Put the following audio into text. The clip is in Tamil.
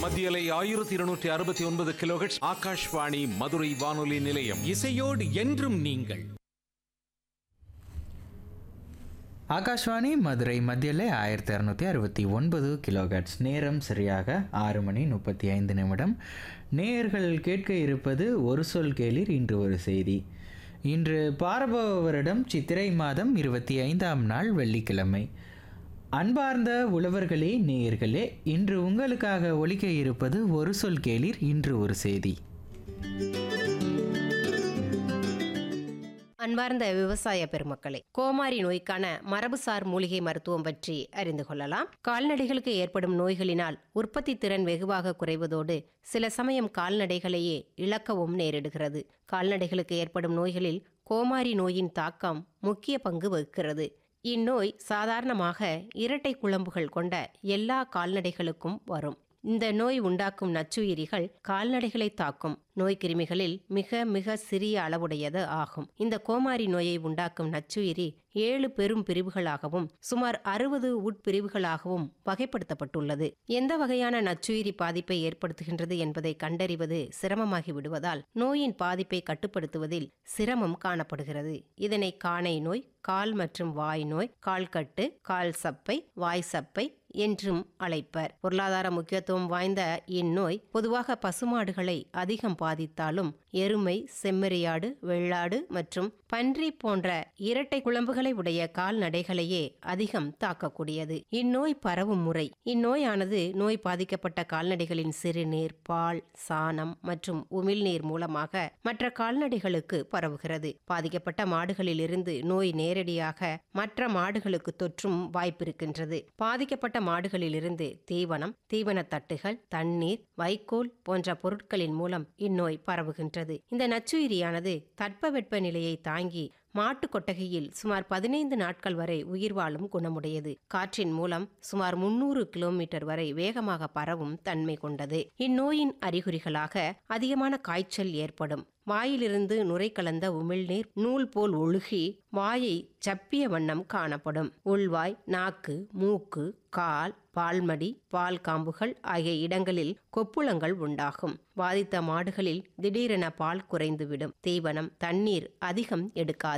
மத்தியலை ஆயிரத்தி இருநூற்றி அறுபத்தி ஒன்பது கிலோஹெட்ஸ் ஆகாஷ்வாணி மதுரை வானொலி நிலையம் இசையோடு என்றும் நீங்கள் ஆகாஷ்வாணி மதுரை மத்தியில் ஆயிரத்தி இரநூத்தி அறுபத்தி ஒன்பது கிலோகட்ஸ் நேரம் சரியாக ஆறு மணி முப்பத்தி ஐந்து நிமிடம் நேயர்கள் கேட்க இருப்பது ஒரு சொல் கேளிர் இன்று ஒரு செய்தி இன்று பாரபவ வருடம் சித்திரை மாதம் இருபத்தி ஐந்தாம் நாள் வெள்ளிக்கிழமை அன்பார்ந்த உழவர்களே நேயர்களே இன்று உங்களுக்காக ஒலிக்க இருப்பது ஒரு சொல் கேளிர் இன்று ஒரு செய்தி அன்பார்ந்த விவசாய பெருமக்களே கோமாரி நோய்க்கான மரபுசார் மூலிகை மருத்துவம் பற்றி அறிந்து கொள்ளலாம் கால்நடைகளுக்கு ஏற்படும் நோய்களினால் உற்பத்தி திறன் வெகுவாக குறைவதோடு சில சமயம் கால்நடைகளையே இழக்கவும் நேரிடுகிறது கால்நடைகளுக்கு ஏற்படும் நோய்களில் கோமாரி நோயின் தாக்கம் முக்கிய பங்கு வகிக்கிறது இந்நோய் சாதாரணமாக இரட்டை குழம்புகள் கொண்ட எல்லா கால்நடைகளுக்கும் வரும் இந்த நோய் உண்டாக்கும் நச்சுயிரிகள் கால்நடைகளை தாக்கும் நோய் கிருமிகளில் மிக மிக சிறிய அளவுடையது ஆகும் இந்த கோமாரி நோயை உண்டாக்கும் நச்சுயிரி ஏழு பெரும் பிரிவுகளாகவும் சுமார் அறுபது உட்பிரிவுகளாகவும் வகைப்படுத்தப்பட்டுள்ளது எந்த வகையான நச்சுயிரி பாதிப்பை ஏற்படுத்துகின்றது என்பதை கண்டறிவது சிரமமாகி விடுவதால் நோயின் பாதிப்பை கட்டுப்படுத்துவதில் சிரமம் காணப்படுகிறது இதனை காணை நோய் கால் மற்றும் வாய் நோய் கால்கட்டு கால் சப்பை வாய் சப்பை என்றும் அழைப்பர் பொருளாதார முக்கியத்துவம் வாய்ந்த இந்நோய் பொதுவாக பசுமாடுகளை அதிகம் பாதித்தாலும் எருமை செம்மறியாடு வெள்ளாடு மற்றும் பன்றி போன்ற இரட்டை குழம்புகளை உடைய கால்நடைகளையே அதிகம் தாக்கக்கூடியது இந்நோய் பரவும் முறை இந்நோயானது நோய் பாதிக்கப்பட்ட கால்நடைகளின் சிறுநீர் பால் சாணம் மற்றும் உமிழ்நீர் மூலமாக மற்ற கால்நடைகளுக்கு பரவுகிறது பாதிக்கப்பட்ட மாடுகளிலிருந்து நோய் நேரடியாக மற்ற மாடுகளுக்கு தொற்றும் வாய்ப்பிருக்கின்றது பாதிக்கப்பட்ட மாடுகளிலிருந்து தீவனம் தீவன தட்டுகள் தண்ணீர் வைக்கோல் போன்ற பொருட்களின் மூலம் இந்நோய் பரவுகின்றது இந்த நச்சுயிரியானது தட்பவெட்ப நிலையை தாங்கி மாட்டு கொட்டகையில் சுமார் பதினைந்து நாட்கள் வரை உயிர் வாழும் குணமுடையது காற்றின் மூலம் சுமார் முன்னூறு கிலோமீட்டர் வரை வேகமாக பரவும் தன்மை கொண்டது இந்நோயின் அறிகுறிகளாக அதிகமான காய்ச்சல் ஏற்படும் வாயிலிருந்து நுரை கலந்த உமிழ்நீர் நூல் போல் ஒழுகி வாயை சப்பிய வண்ணம் காணப்படும் உள்வாய் நாக்கு மூக்கு கால் பால்மடி பால் காம்புகள் ஆகிய இடங்களில் கொப்புளங்கள் உண்டாகும் பாதித்த மாடுகளில் திடீரென பால் குறைந்துவிடும் தீவனம் தண்ணீர் அதிகம் எடுக்காது